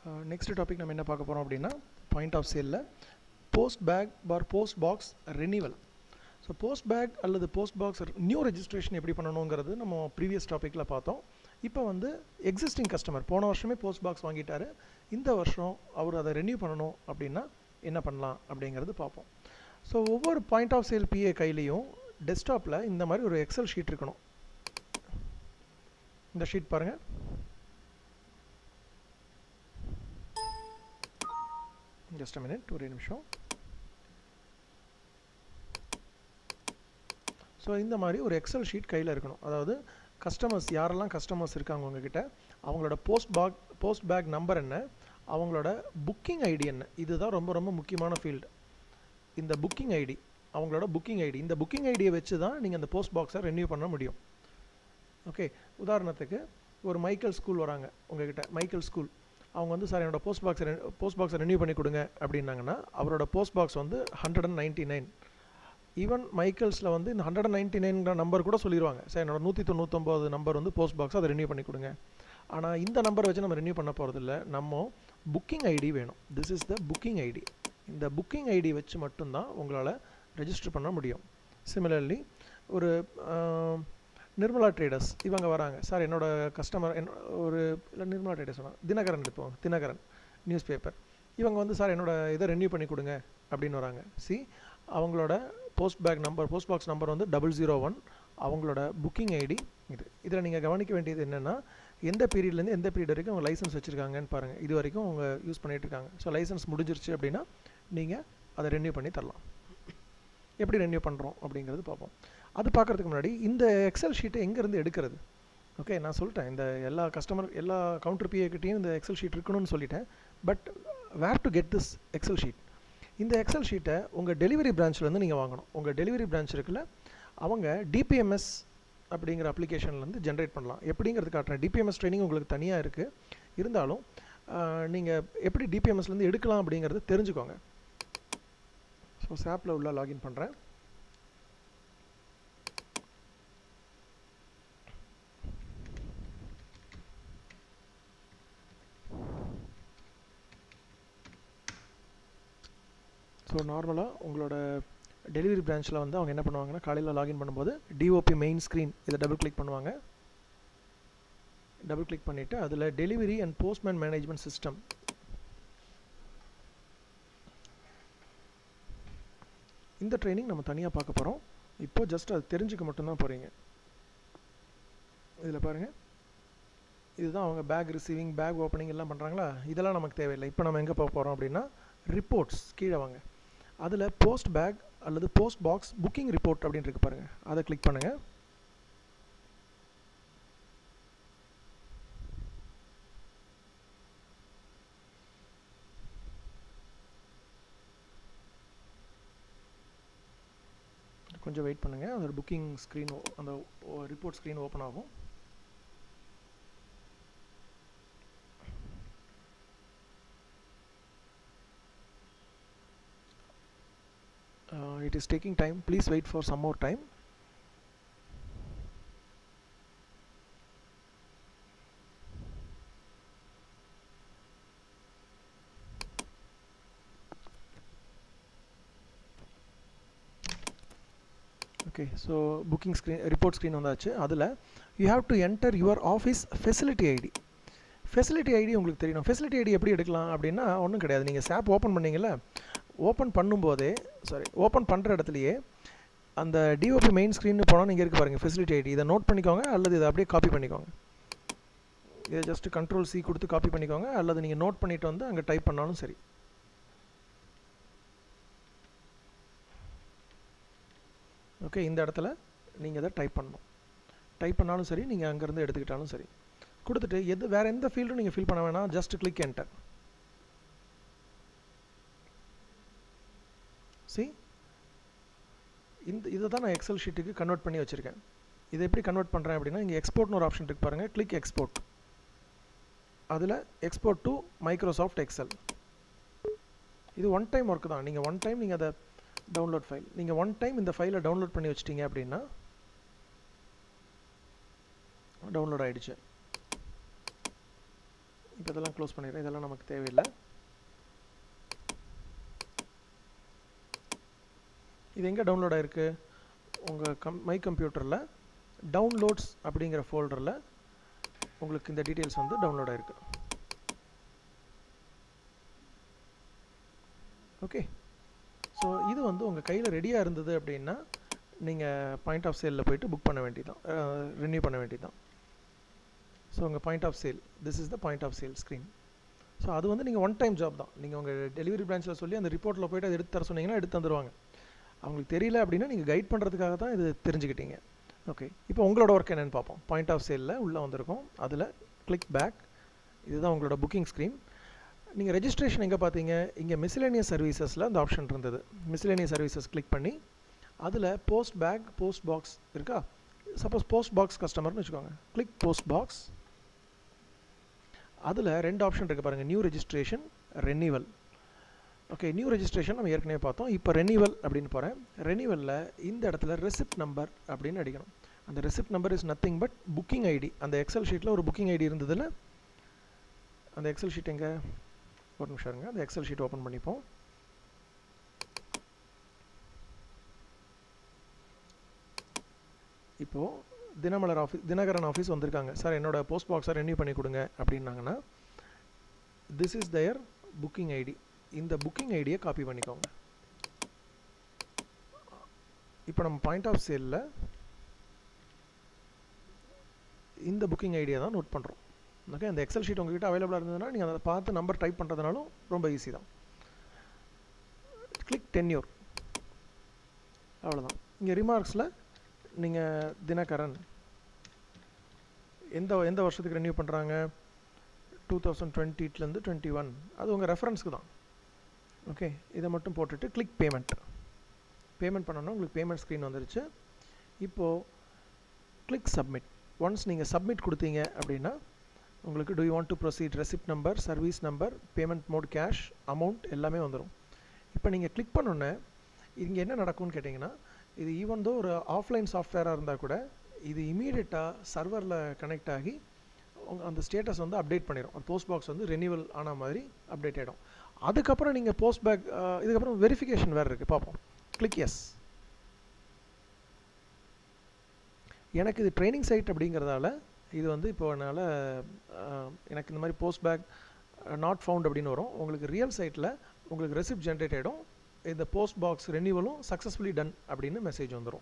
next topic நம்ம என்ன பார்க்க போகிறோம் அப்படின்னா பாயிண்ட் ஆஃப் சேலில் post bag for post box renewal so post bag அல்லது போஸ்ட் பாக்ஸ் நியூ ரெஜிஸ்ட்ரேஷன் எப்படி பண்ணணுங்கிறது நம்ம ப்ரீவியஸ் டாப்பிக்கில் பார்த்தோம் இப்போ வந்து எக்ஸிஸ்டிங் கஸ்டமர் போன வருஷமே போஸ்ட் பாக்ஸ் வாங்கிட்டாரு இந்த வருஷம் அவர் அதை ரெனியூ பண்ணணும் அப்படின்னா என்ன பண்ணலாம் அப்படிங்கிறது பார்ப்போம் ஸோ ஒவ்வொரு பாயிண்ட் ஆஃப் சேல் பிஏ கையிலையும் டெஸ்க்டாப்பில் இந்த மாதிரி ஒரு எக்ஸல் ஷீட் இருக்கணும் இந்த ஷீட் பாருங்கள் ஜஸ்ட் மினிட் ஒரே நிமிஷம் ஸோ இந்த மாதிரி ஒரு எக்ஸல் ஷீட் கையில் இருக்கணும் அதாவது கஸ்டமர்ஸ் யாரெல்லாம் கஸ்டமர்ஸ் இருக்காங்க உங்ககிட்ட அவங்களோட post bag post bag number என்ன அவங்களோட புக்கிங் ஐடி என்ன இதுதான் ரொம்ப ரொம்ப முக்கியமான ஃபீல்டு இந்த புக்கிங் ஐடி அவங்களோட புக்கிங் ஐடி இந்த புக்கிங் ஐடியை வச்சு தான் நீங்கள் அந்த போஸ்ட் பாக்ஸை ரெனியூ பண்ண முடியும் ஓகே உதாரணத்துக்கு ஒரு மைக்கேல் ஸ்கூல் வராங்க உங்ககிட்ட மைக்கேல் ஸ்கூல் அவங்க வந்து சார் என்னோட போஸ்ட் பாக்ஸை போஸ்ட் பாக்ஸை ரெனியூ பண்ணி கொடுங்க அப்படின்னாங்கன்னா அவரோட போஸ்ட் பாக்ஸ் வந்து hundred and ninety nine even மைக்கேல்ஸில் வந்து இந்த ஹண்ட்ரட் நைன்ட்டி நைன்கிற நம்பர் கூட சொல்லிடுவாங்க சார் என்னோட நூற்றி தொண்ணூத்தொம்பது நம்பர் வந்து போஸ்ட் பாக்ஸ் அதை ரெனியூ பண்ணி கொடுங்க ஆனால் இந்த நம்பர் வச்சு நம்ம ரெனியூ பண்ண போகிறதில்ல நம்ம புக்கிங் ஐடி வேணும் this is the booking ID இந்த புக்கிங் ஐடி வச்சு மட்டும்தான் உங்களால் ரெஜிஸ்டர் பண்ண முடியும் சிமிலர்லி ஒரு நிர்மலா ட்ரேடர்ஸ் இவங்க வராங்க சார் என்னோட கஸ்டமர் என்ன ஒரு இல்லை நிர்மலா ட்ரேடர்ஸ் வேணாம் தினகரன் எடுப்போம் தினகரன் நியூஸ் பேப்பர் இவங்க வந்து சார் என்னோட இதை ரெனியூ பண்ணி கொடுங்க அப்படின்னு வராங்க சி அவங்களோட post bag number post box number வந்து டபுள் ஜீரோ ஒன் அவங்களோட புக்கிங் ஐடி இது இதில் நீங்கள் கவனிக்க வேண்டியது என்னென்னா எந்த பீரியட்லேருந்து எந்த பீரியட் வரைக்கும் அவங்க லைசன்ஸ் வச்சுருக்காங்கன்னு பாருங்கள் இது வரைக்கும் அவங்க யூஸ் பண்ணிகிட்டு இருக்காங்க ஸோ லைசன்ஸ் முடிஞ்சிருச்சு அப்படின்னா நீங்கள் அதை ரெனியூ பண்ணி தரலாம் எப்படி ரெனியூ பண்ணுறோம் அப்படிங்கிறது பார்ப்போம் அது பார்க்குறதுக்கு முன்னாடி இந்த எக்ஸல் ஷீட்டை எங்கேருந்து எடுக்கிறது ஓகே நான் சொல்லிட்டேன் இந்த எல்லா கஸ்டமர் எல்லா கவுண்டர் பிஏக்கிட்டையும் இந்த எக்ஸல் ஷீட் இருக்கணும்னு சொல்லிட்டேன் but where to get this Excel sheet இந்த எக்ஸல் ஷீட்டை உங்கள் டெலிவரி பிரான்ச்லேருந்து நீங்கள் வாங்கணும் உங்கள் டெலிவரி பிரான்ச் இருக்குல்ல அவங்க டிபிஎம்எஸ் அப்படிங்கிற அப்ளிகேஷன்லேருந்து ஜென்ரேட் பண்ணலாம் எப்படிங்கிறது காட்டுறேன் டிபிஎம்எஸ் ட்ரைனிங் உங்களுக்கு தனியாக இருக்குது இருந்தாலும் நீங்கள் எப்படி டிபிஎம்எஸ்லேருந்து எடுக்கலாம் அப்படிங்கிறது தெரிஞ்சுக்கோங்க ஸோ சாப்பில் உள்ள லாகின் பண்ணுறேன் ஸோ நார்மலாக உங்களோட டெலிவரி பிரான்ச்சில் வந்து அவங்க என்ன பண்ணுவாங்கன்னா காலையில் லாகின் பண்ணும்போது டிஓபி மெயின் ஸ்க்ரீன் இதை டபுள் கிளிக் பண்ணுவாங்க டபுள் கிளிக் பண்ணிவிட்டு அதில் delivery and postman management system இந்த ட்ரைனிங் நம்ம தனியாக பார்க்க போகிறோம் இப்போ ஜஸ்ட் அது தெரிஞ்சுக்க மட்டும்தான் போகிறீங்க இதில் பாருங்கள் இதுதான் அவங்க பேக் ரிசீவிங் பேக் ஓப்பனிங் எல்லாம் பண்ணுறாங்களா இதெல்லாம் நமக்கு தேவையில்லை இப்போ நம்ம எங்கே போக போகிறோம் அப்படின்னா ரிப்போர்ட்ஸ் கீழே வாங்க அதில் போஸ்ட் பேக் அல்லது போஸ்ட் பாக்ஸ் புக்கிங் ரிப்போர்ட் அப்படின்னு இருக்கு பாருங்கள் அதை கிளிக் பண்ணுங்கள் கொஞ்சம் வெயிட் பண்ணுங்கள் அதோட புக்கிங் ஸ்க்ரீன் அந்த ரிப்போர்ட் ஸ்க்ரீன் ஓப்பன் ஆகும் uh, it is taking time please wait for some more time okay so booking screen report screen வந்தாச்சு அதில் you have to enter your office facility ID facility ID உங்களுக்கு தெரியணும் facility ID எப்படி எடுக்கலாம் அப்படின்னா ஒன்றும் கிடையாது நீங்கள் சாப் ஓப்பன் பண்ணீங்களா ஓப்பன் பண்ணும்போதே சாரி ஓப்பன் பண்ணுற இடத்துலையே அந்த டிஓபி மெயின் ஸ்க்ரீன் போனால் நீங்கள் இருக்க பாருங்கள் ஃபெசிலிட்டி ஐடி இதை நோட் பண்ணிக்கோங்க அல்லது இதை அப்படியே காப்பி பண்ணிக்கோங்க இதை ஜஸ்ட்டு கண்ட்ரோல் சி கொடுத்து காப்பி பண்ணிக்கோங்க அல்லது நீங்கள் நோட் பண்ணிவிட்டு வந்து அங்கே டைப் பண்ணாலும் சரி ஓகே இந்த இடத்துல நீங்கள் இதை டைப் பண்ணணும் டைப் பண்ணாலும் சரி நீங்கள் அங்கேருந்து எடுத்துக்கிட்டாலும் சரி கொடுத்துட்டு எது வேறு எந்த ஃபீல்டும் நீங்கள் ஃபில் பண்ண வேணாம் ஜஸ்ட் கிளிக் என்டர் சி இந்த இதை தான் நான் எக்ஸல் ஷீட்டுக்கு கன்வெர்ட் பண்ணி வச்சுருக்கேன் இதை எப்படி கன்வெர்ட் பண்ணுறேன் அப்படின்னா இங்கே எக்ஸ்போர்ட்னு ஒரு ஆப்ஷன் இருக்கு பாருங்கள் கிளிக் எக்ஸ்போர்ட் அதில் எக்ஸ்போர்ட் டு மைக்ரோசாஃப்ட் எக்ஸல் இது ஒன் டைம் ஒர்க் தான் நீங்கள் ஒன் டைம் நீங்கள் அதை டவுன்லோட் ஃபைல் நீங்கள் ஒன் டைம் இந்த ஃபைலை டவுன்லோட் பண்ணி வச்சிட்டிங்க அப்படின்னா டவுன்லோட் ஆகிடுச்சு இப்போ இதெல்லாம் க்ளோஸ் பண்ணிடுறேன் இதெல்லாம் நமக்கு தேவையில்லை இது எங்கே டவுன்லோட் ஆயிருக்கு உங்கள் கம் மை கம்ப்யூட்டரில் டவுன்லோட்ஸ் அப்படிங்கிற ஃபோல்டரில் உங்களுக்கு இந்த டீட்டெயில்ஸ் வந்து டவுன்லோட் ஆயிருக்கு ஓகே ஸோ இது வந்து உங்கள் கையில் ரெடியாக இருந்தது அப்படின்னா நீங்கள் பாயிண்ட் ஆஃப் சேலில் போயிட்டு புக் பண்ண வேண்டியதான் ரினியூ பண்ண வேண்டியதான் ஸோ உங்கள் point of sale this is the point of sale screen so அது வந்து நீங்கள் ஒன் டைம் ஜாப் தான் நீங்கள் உங்கள் டெலிவரி பிரான்ச்சில் சொல்லி அந்த ரிப்போர்ட்டில் போயிட்டு அதை எடுத்து தர சொன்னீங்கன்னா எடுத்து தந்துடுவாங்க அவங்களுக்கு தெரியல அப்படின்னா நீங்கள் கைட் பண்ணுறதுக்காக தான் இது தெரிஞ்சுக்கிட்டீங்க ஓகே இப்போ உங்களோட ஒர்க் என்னென்னு பார்ப்போம் பாயிண்ட் ஆஃப் சேலில் உள்ளே வந்திருக்கோம் அதில் கிளிக் பேக் இதுதான் உங்களோட புக்கிங் ஸ்க்ரீன் நீங்கள் ரெஜிஸ்ட்ரேஷன் எங்கே பார்த்தீங்க இங்கே மிஸ்லேனியஸ் சர்வீசஸில் அந்த ஆப்ஷன் இருந்தது மிஸ்லேனியஸ் சர்வீசஸ் கிளிக் பண்ணி அதில் போஸ்ட் பேக் போஸ்ட் பாக்ஸ் இருக்கா சப்போஸ் போஸ்ட் பாக்ஸ் கஸ்டமர்னு வச்சுக்கோங்க கிளிக் போஸ்ட் பாக்ஸ் அதில் ரெண்டு ஆப்ஷன் இருக்குது பாருங்கள் new registration renewal okay new registration நம்ம ஏற்கனவே பார்த்தோம் இப்போ ரெனிவல் அப்படின்னு போகிறேன் ரெனிவலில் இந்த இடத்துல ரெசிப்ட் நம்பர் அப்படின்னு அடிக்கணும் அந்த receipt number is nothing but booking ID அந்த எக்ஸல் ஷீட்டில் ஒரு புக்கிங் ஐடி இருந்ததில் அந்த எக்ஸல் ஷீட் எங்கே ஒரு நிமிஷம் இருங்க அந்த எக்ஸல் ஷீட் ஓப்பன் பண்ணிப்போம் இப்போது தினமலர் ஆஃபீஸ் தினகரன் ஆஃபீஸ் வந்திருக்காங்க சார் என்னோட போஸ்ட் பாக்ஸை ரெனியூ பண்ணி கொடுங்க அப்படின்னாங்கன்னா this is their booking ID இந்த புக்கிங் ஐடியை காப்பி பண்ணிக்கோங்க இப்போ நம்ம பாயிண்ட் ஆஃப் சேலில் இந்த புக்கிங் ஐடியா தான் நோட் பண்ணுறோம் ஓகே அந்த எக்ஸல் ஷீட் உங்ககிட்ட அவைலபிளாக இருந்ததுன்னா நீங்கள் அதை பார்த்து நம்பர் டைப் பண்ணுறதுனாலும் ரொம்ப ஈஸி தான் கிளிக் டென்யூர் அவ்வளோதான் இங்கே ரிமார்க்ஸில் நீங்கள் தினகரன் எந்த எந்த வருஷத்துக்கு ரெனியூ பண்ணுறாங்க டூ தௌசண்ட் டுவெண்ட்டிலேருந்து டுவெண்ட்டி ஒன் அது உங்கள் ரெஃபரன்ஸ்க்கு தான் ஓகே இதை மட்டும் போட்டுட்டு கிளிக் பேமெண்ட் பேமெண்ட் பண்ணோன்னா உங்களுக்கு பேமெண்ட் ஸ்க்ரீன் வந்துருச்சு இப்போது கிளிக் சப்மிட் ஒன்ஸ் நீங்கள் சப்மிட் கொடுத்தீங்க அப்படின்னா உங்களுக்கு do you want to proceed receipt number service number payment mode cash amount எல்லாமே வந்துடும் இப்போ நீங்கள் கிளிக் பண்ணோன்னே இங்கே என்ன நடக்கும்னு கேட்டிங்கன்னா இது ஈவன் தோ ஒரு ஆஃப்லைன் சாஃப்ட்வேராக இருந்தால் கூட இது இமீடியட்டாக சர்வரில் கனெக்ட் ஆகி உங்கள் அந்த ஸ்டேட்டஸ் வந்து அப்டேட் பண்ணிடும் அந்த போஸ்ட் பாக்ஸ் வந்து ரெனியூவல் ஆன மாதிரி அப்டேட் ஆகிடும் அதுக்கப்புறம் நீங்கள் போஸ்ட் பேக் இதுக்கப்புறம் வெரிஃபிகேஷன் வேறு இருக்குது பார்ப்போம் கிளிக் எஸ் எனக்கு இது ட்ரைனிங் சைட் அப்படிங்கிறதால இது வந்து இப்போ என்னால் எனக்கு இந்த மாதிரி போஸ்ட் பேக் நாட் ஃபவுண்ட் அப்படின்னு வரும் உங்களுக்கு ரியல் சைட்டில் உங்களுக்கு ரெசிப்ட் ஜென்ரேட் ஆகிடும் இந்த போஸ்ட் பாக்ஸ் ரெனியூவலும் சக்ஸஸ்ஃபுல்லி டன் அப்படின்னு மெசேஜ் வந்துடும்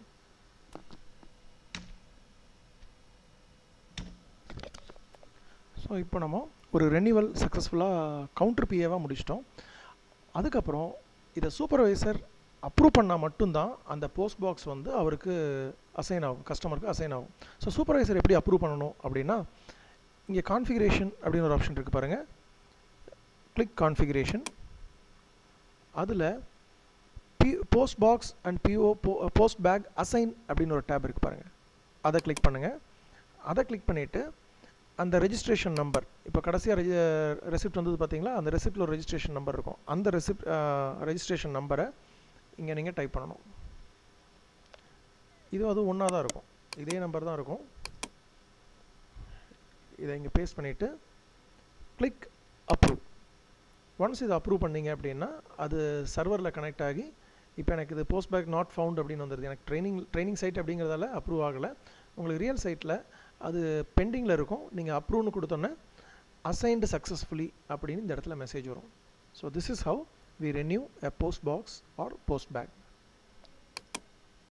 ஸோ இப்போ நம்ம ஒரு ரெனியூவல் சக்ஸஸ்ஃபுல்லாக கவுண்டர் பிஏவாக முடிச்சிட்டோம் அதுக்கப்புறம் இதை சூப்பர்வைசர் அப்ரூவ் பண்ணால் மட்டும்தான் அந்த போஸ்ட் பாக்ஸ் வந்து அவருக்கு அசைன் ஆகும் கஸ்டமருக்கு அசைன் ஆகும் ஸோ சூப்பர்வைசர் எப்படி அப்ரூவ் பண்ணணும் அப்படின்னா இங்கே கான்ஃபிகரேஷன் அப்படின்னு ஒரு ஆப்ஷன் இருக்குது பாருங்கள் கிளிக் கான்ஃபிகரேஷன் அதில் P post box and PO post bag assign அப்படின்னு ஒரு டேப் இருக்குது பாருங்கள் அதை கிளிக் பண்ணுங்கள் அதை கிளிக் பண்ணிவிட்டு அந்த ரெஜிஸ்ட்ரேஷன் நம்பர் இப்போ கடைசியாக ரெஜி ரெசிப்ட் வந்தது பார்த்தீங்களா அந்த ரெசிப்டில் ஒரு ரெஜிஸ்ட்ரேஷன் நம்பர் இருக்கும் அந்த ரெசிப்ட் ரெஜிஸ்ட்ரேஷன் நம்பரை இங்கே நீங்கள் டைப் பண்ணணும் இது அது ஒன்றா தான் இருக்கும் இதே நம்பர் தான் இருக்கும் இதை இங்கே பேஸ்ட் பண்ணிவிட்டு கிளிக் அப்ரூவ் ஒன்ஸ் இதை அப்ரூவ் பண்ணிங்க அப்படின்னா அது சர்வரில் கனெக்ட் ஆகி இப்போ எனக்கு இது போஸ்ட் பேக் நாட் ஃபவுண்ட் அப்படின்னு வந்துடுது எனக்கு ட்ரைனிங் ட்ரைனிங் சைட் அப்படிங்கிறதால அப்ரூவ் ஆகலை உங்களுக்கு ரியல் சைட்டில் அது பெண்டிங்கில் இருக்கும் நீங்கள் அப்ரூவ்னு கொடுத்தோன்னே அசைன்டு சக்ஸஸ்ஃபுல்லி அப்படின்னு இந்த இடத்துல மெசேஜ் வரும் so this is how we renew a post box or post back